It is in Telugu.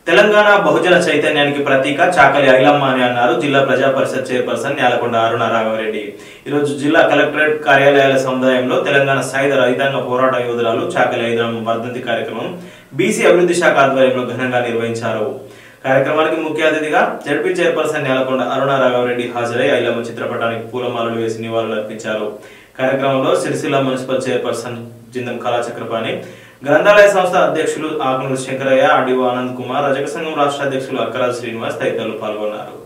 తెలంగాణ బహుజన చైతన్యానికి ప్రతీక చాకలి ఐలమ్మ అని అన్నారు జిల్లా ప్రజా పరిషత్ చైర్పర్సన్ నేలకొండ అరుణ రాఘవరెడ్డి ఈరోజు జిల్లా కలెక్టరేట్ కార్యాలయాల సముదాయంలో తెలంగాణ సాయుధ రైతాంగ పోరాట యోధురాలు చాకలి ఐలమ్మ వర్ధంతి కార్యక్రమం బీసీ అభివృద్ధి శాఖ ఆధ్వర్యంలో ఘనంగా నిర్వహించారు కార్యక్రమానికి ముఖ్య అతిథిగా జడ్పీ చైర్పర్సన్ నేలకొండ అరుణ రాఘవరెడ్డి హాజరై ఐలమ్మ చిత్రపటానికి పూలమాలలు వేసి నివాళులు అర్పించారు కార్యక్రమంలో సిరిసిల్ల మున్సిపల్ చైర్పర్సన్ జిందం కళాచక్రపాణి గ్రంథాలయ సంస్థ అధ్యక్షులు ఆకునూరు శంకరయ్య ఆర్డీఓ ఆనంద్ కుమార్ రజక సంఘం రాష్ట్ర అధ్యక్షులు అక్కరాజ్ శ్రీనివాస్ తదితరులు పాల్గొన్నారు